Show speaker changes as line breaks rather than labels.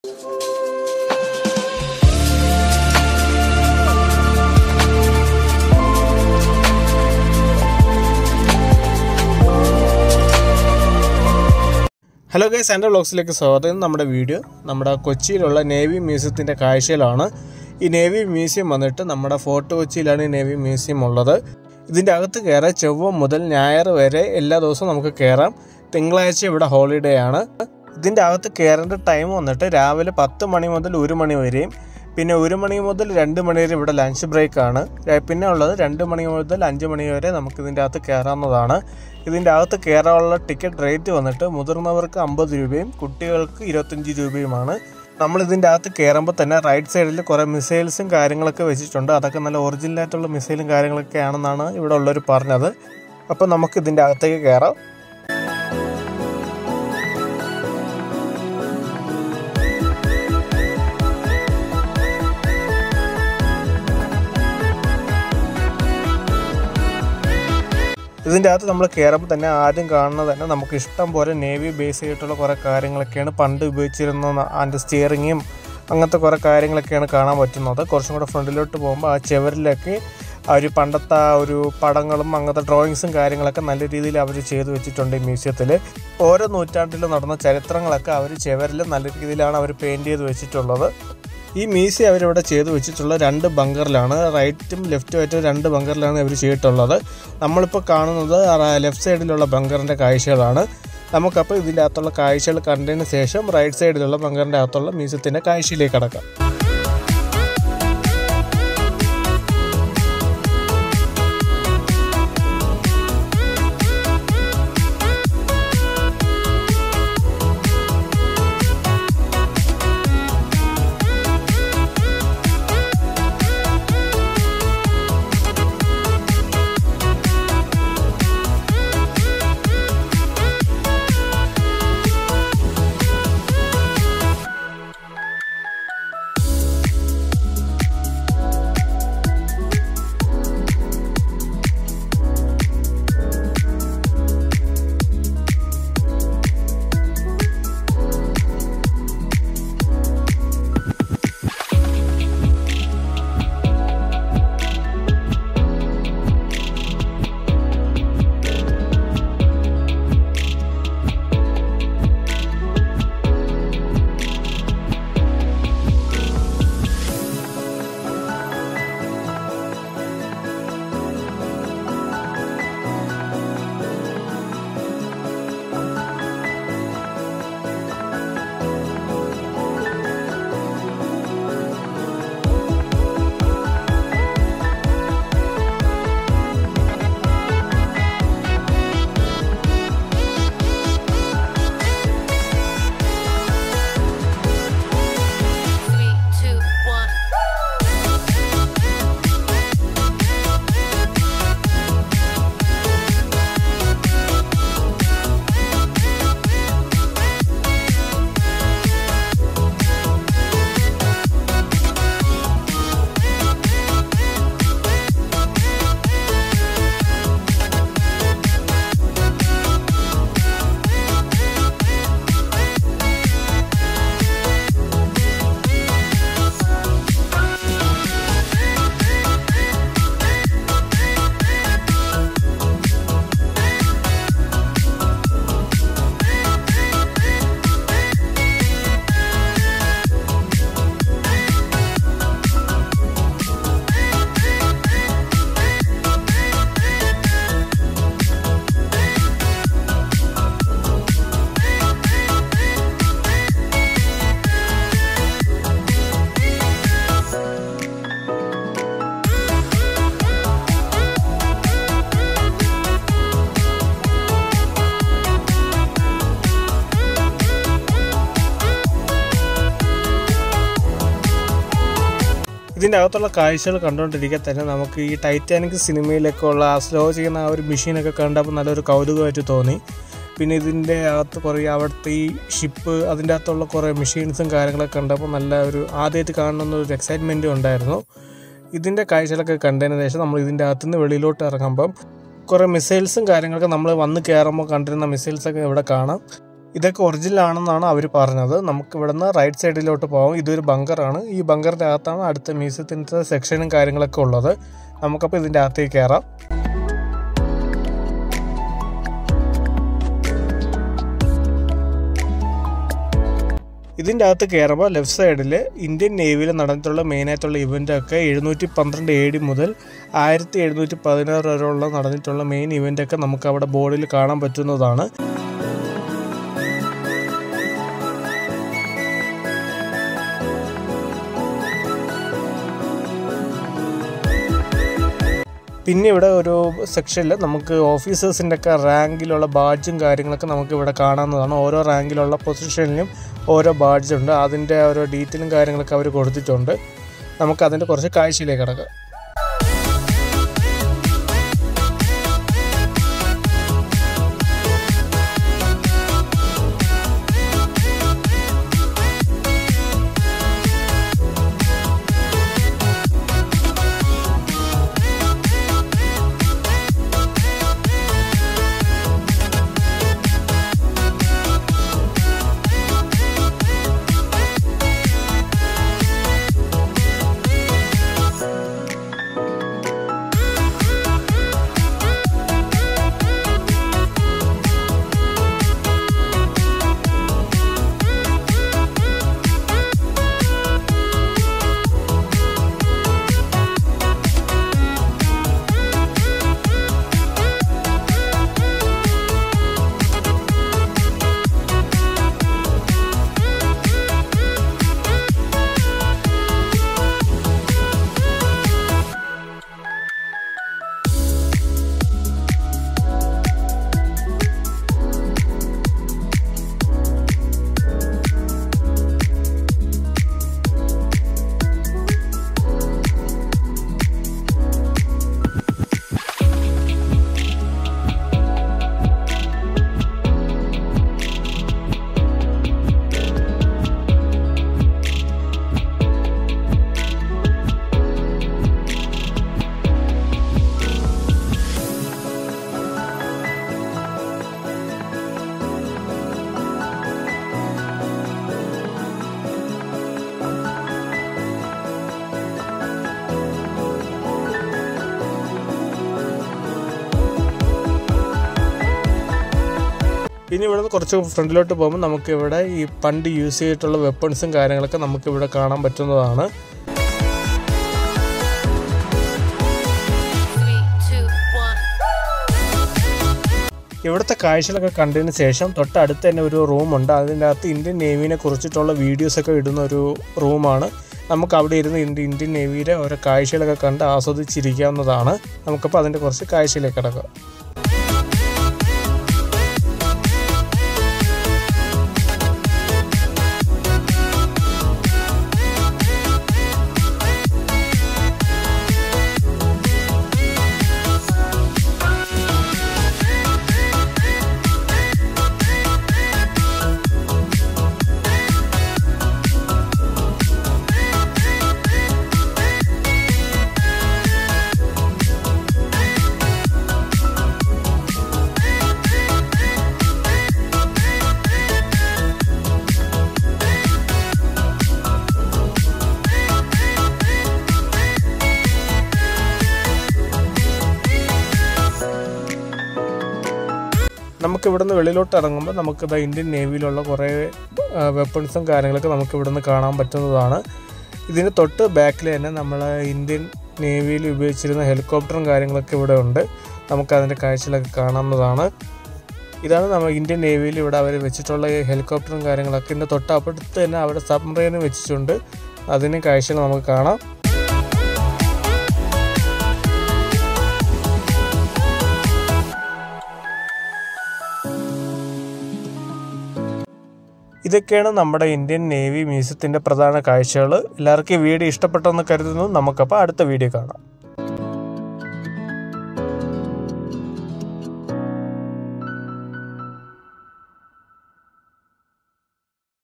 Hello guys എൻ്റെ വ്ളോഗ്സിലേക്ക് സ്വാഗതം ഇന്ന് നമ്മുടെ വീഡിയോ നമ്മുടെ കൊച്ചിയിലുള്ള നേവി മ്യൂസിയത്തിൻ്റെ കാഴ്ചയിലാണ് ഈ നേവി മ്യൂസിയം വന്നിട്ട് നമ്മുടെ ഫോർട്ട് കൊച്ചിയിലാണ് ഈ നേവി മ്യൂസിയം ഉള്ളത് ഇതിൻ്റെ അകത്ത് കയറാൻ ചൊവ്വ മുതൽ ഞായർ വരെ എല്ലാ ദിവസവും നമുക്ക് കയറാം തിങ്കളാഴ്ച ഇവിടെ ഹോളിഡേ ആണ് ഇതിൻ്റെ അകത്ത് കയറേണ്ട ടൈം വന്നിട്ട് രാവിലെ പത്ത് മണി മുതൽ ഒരു മണി വരെയും പിന്നെ ഒരു മണി മുതൽ രണ്ട് മണി വരെ ഇവിടെ ലഞ്ച് ബ്രേക്ക് ആണ് ര- പിന്നെ ഉള്ളത് രണ്ട് മണി മുതൽ അഞ്ച് മണി വരെ നമുക്ക് ഇതിൻ്റെ അകത്ത് കയറാവുന്നതാണ് ഇതിൻ്റെ അകത്ത് കയറാനുള്ള ടിക്കറ്റ് റേറ്റ് വന്നിട്ട് മുതിർന്നവർക്ക് അമ്പത് രൂപയും കുട്ടികൾക്ക് ഇരുപത്തഞ്ച് രൂപയുമാണ് നമ്മൾ ഇതിൻ്റെ അകത്ത് കയറുമ്പോൾ തന്നെ റൈറ്റ് സൈഡിൽ കുറേ മിസൈൽസും കാര്യങ്ങളൊക്കെ വെച്ചിട്ടുണ്ട് അതൊക്കെ നല്ല ഒറിജിനലായിട്ടുള്ള മിസൈലും കാര്യങ്ങളൊക്കെ ആണെന്നാണ് ഇവിടെ ഉള്ളവർ പറഞ്ഞത് അപ്പോൾ നമുക്ക് ഇതിൻ്റെ അകത്തേക്ക് കയറാം ഇതിൻ്റെ അകത്ത് നമ്മൾ കയറുമ്പോൾ തന്നെ ആദ്യം കാണുന്നത് തന്നെ നമുക്ക് ഇഷ്ടം പോലെ നേവി ബേസ് ചെയ്തിട്ടുള്ള കുറേ കാര്യങ്ങളൊക്കെയാണ് പണ്ട് ഉപയോഗിച്ചിരുന്ന അതിൻ്റെ സ്റ്റിയറിങ്ങും അങ്ങനത്തെ കുറേ കാര്യങ്ങളൊക്കെയാണ് കാണാൻ പറ്റുന്നത് കുറച്ചും കൂടെ ഫ്രണ്ടിലോട്ട് പോകുമ്പോൾ ആ ചെവരിലൊക്കെ ആ ഒരു പണ്ടത്തെ ആ ഒരു പടങ്ങളും അങ്ങനത്തെ ഡ്രോയിങ്സും കാര്യങ്ങളൊക്കെ നല്ല രീതിയിൽ അവർ ചെയ്തു വെച്ചിട്ടുണ്ട് ഈ മ്യൂസിയത്തിൽ ഓരോ നൂറ്റാണ്ടിൽ നടന്ന ചരിത്രങ്ങളൊക്കെ അവർ ചെവരിൽ നല്ല രീതിയിലാണ് അവർ പെയിൻറ് ചെയ്ത് വെച്ചിട്ടുള്ളത് ഈ മ്യൂസിയം അവരിവിടെ ചെയ്തു വെച്ചിട്ടുള്ള രണ്ട് ബങ്കറിലാണ് റൈറ്റും ലെഫ്റ്റും ആയിട്ട് രണ്ട് ബങ്കറിലാണ് ഇവർ ചെയ്തിട്ടുള്ളത് നമ്മളിപ്പോൾ കാണുന്നത് ലെഫ്റ്റ് സൈഡിലുള്ള ബങ്കറിൻ്റെ കാഴ്ചകളാണ് നമുക്കപ്പോൾ ഇതിൻ്റെ അകത്തുള്ള കാഴ്ചകൾ കണ്ടതിന് ശേഷം റൈറ്റ് സൈഡിലുള്ള ബങ്കറിൻ്റെ അകത്തുള്ള മ്യൂസിയത്തിൻ്റെ കാഴ്ചയിലേക്ക് കടക്കാം
Three, two, one.
ഇതിൻ്റെ അകത്തുള്ള കാഴ്ചകൾ കണ്ടുകൊണ്ടിരിക്കെ തന്നെ നമുക്ക് ഈ ടൈറ്റാനിക് സിനിമയിലൊക്കെ ഉള്ള ആ സ്ലോ ചെയ്യുന്ന ആ ഒരു മെഷീനൊക്കെ കണ്ടപ്പോൾ നല്ലൊരു കൗതുകമായിട്ട് തോന്നി പിന്നെ ഇതിൻ്റെ അകത്ത് കുറേ അവിടുത്തെ ഈ ഷിപ്പ് അതിൻ്റെ അകത്തുള്ള കുറേ മെഷീൻസും കാര്യങ്ങളൊക്കെ കണ്ടപ്പോൾ നല്ല ഒരു ആദ്യമായിട്ട് കാണുന്ന ഒരു എക്സൈറ്റ്മെൻറ്റും ഉണ്ടായിരുന്നു ഇതിൻ്റെ കാഴ്ചകളൊക്കെ കണ്ടതിന് ശേഷം നമ്മൾ ഇതിൻ്റെ അകത്തുനിന്ന് വെളിയിലോട്ട് ഇറങ്ങുമ്പം കുറേ മിസൈൽസും കാര്യങ്ങളൊക്കെ നമ്മൾ വന്ന് കയറുമ്പോൾ കണ്ടിരുന്ന മിസൈൽസൊക്കെ ഇവിടെ കാണാം ഇതൊക്കെ ഒറിജിനൽ ആണെന്നാണ് അവർ പറഞ്ഞത് നമുക്ക് ഇവിടുന്ന് റൈറ്റ് സൈഡിലോട്ട് പോകാം ഇതൊരു ബങ്കറാണ് ഈ ബങ്കറിൻ്റെ അകത്താണ് അടുത്ത മ്യൂസിയത്തിൻ്റെ സെക്ഷനും കാര്യങ്ങളൊക്കെ ഉള്ളത് നമുക്കപ്പോൾ ഇതിൻ്റെ അകത്തേക്ക് കയറാം ഇതിൻ്റെ അകത്ത് കയറുമ്പോൾ ലെഫ്റ്റ് സൈഡിൽ ഇന്ത്യൻ നേവിയിൽ നടന്നിട്ടുള്ള മെയിനായിട്ടുള്ള ഇവൻ്റൊക്കെ എഴുന്നൂറ്റി പന്ത്രണ്ട് എ ഡി മുതൽ ആയിരത്തി എഴുന്നൂറ്റി പതിനാറ് വരെയുള്ള നടന്നിട്ടുള്ള മെയിൻ ഇവൻ്റൊക്കെ നമുക്ക് അവിടെ ബോർഡിൽ കാണാൻ പറ്റുന്നതാണ് പിന്നെ ഇവിടെ ഒരു സെക്ഷനിൽ നമുക്ക് ഓഫീസേഴ്സിൻ്റെ ഒക്കെ റാങ്കിലുള്ള ബാഡ്ജും കാര്യങ്ങളൊക്കെ നമുക്ക് ഇവിടെ കാണാവുന്നതാണ് ഓരോ റാങ്കിലുള്ള പൊസിഷനിലും ഓരോ ബാഡ്ജ് ഉണ്ട് അതിൻ്റെ ഓരോ ഡീറ്റെയിലും കാര്യങ്ങളൊക്കെ അവർ കൊടുത്തിട്ടുണ്ട് നമുക്ക് അതിൻ്റെ കുറച്ച് കാഴ്ചയിലേക്ക് കിടക്കാം പിന്നെ ഇവിടെ നിന്ന് കുറച്ച് ഫ്രണ്ടിലോട്ട് പോകുമ്പോൾ നമുക്ക് ഇവിടെ ഈ പണ്ട് യൂസ് ചെയ്തിട്ടുള്ള വെപ്പൺസും കാര്യങ്ങളൊക്കെ നമുക്ക് ഇവിടെ കാണാൻ പറ്റുന്നതാണ്
Three, two, one.
ഇവിടുത്തെ കാഴ്ചകളൊക്കെ കണ്ടതിന് ശേഷം തൊട്ടടുത്ത് തന്നെ ഒരു റൂമുണ്ട് അതിൻ്റെ അകത്ത് ഇന്ത്യൻ നേവിനെ കുറിച്ചിട്ടുള്ള വീഡിയോസൊക്കെ ഇടുന്ന ഒരു റൂമാണ് നമുക്ക് അവിടെ ഇരുന്ന് ഇന്ത്യ ഇന്ത്യൻ നേവിയുടെ ഓരോ കാഴ്ചകളൊക്കെ കണ്ട് ആസ്വദിച്ചിരിക്കാവുന്നതാണ് നമുക്കപ്പോൾ അതിൻ്റെ കുറച്ച് കാഴ്ചയിലേക്ക് കിടക്കാം നമുക്ക് ഇവിടുന്ന് വെളിയിലോട്ട് ഇറങ്ങുമ്പോൾ നമുക്ക് ദാ ഇന്ത്യൻ നേവിയിലുള്ള കുറേ വെപ്പൺസും കാര്യങ്ങളൊക്കെ നമുക്ക് ഇവിടുന്ന് കാണാൻ പറ്റുന്നതാണ് ഇതിന് തൊട്ട് ബാക്കിൽ തന്നെ നമ്മൾ ഇന്ത്യൻ നേവിയിൽ ഉപയോഗിച്ചിരുന്ന ഹെലികോപ്റ്ററും കാര്യങ്ങളൊക്കെ ഇവിടെ ഉണ്ട് നമുക്ക് അതിൻ്റെ കാഴ്ചകളൊക്കെ കാണാവുന്നതാണ് ഇതാണ് നമ്മൾ ഇന്ത്യൻ നേവിയിൽ ഇവിടെ അവർ വെച്ചിട്ടുള്ള ഈ ഹെലികോപ്റ്ററും കാര്യങ്ങളൊക്കെ ഇതിൻ്റെ തൊട്ടപ്പുറത്ത് തന്നെ അവിടെ സബ്മറൈനും വെച്ചിട്ടുണ്ട് അതിന് കാഴ്ചകൾ നമുക്ക് കാണാം ഇതൊക്കെയാണ് നമ്മുടെ ഇന്ത്യൻ നേവി മ്യൂസിയത്തിൻ്റെ പ്രധാന കാഴ്ചകൾ എല്ലാവർക്കും ഈ വീഡിയോ ഇഷ്ടപ്പെട്ടെന്ന് കരുതുന്നു നമുക്കപ്പോൾ അടുത്ത വീഡിയോ കാണാം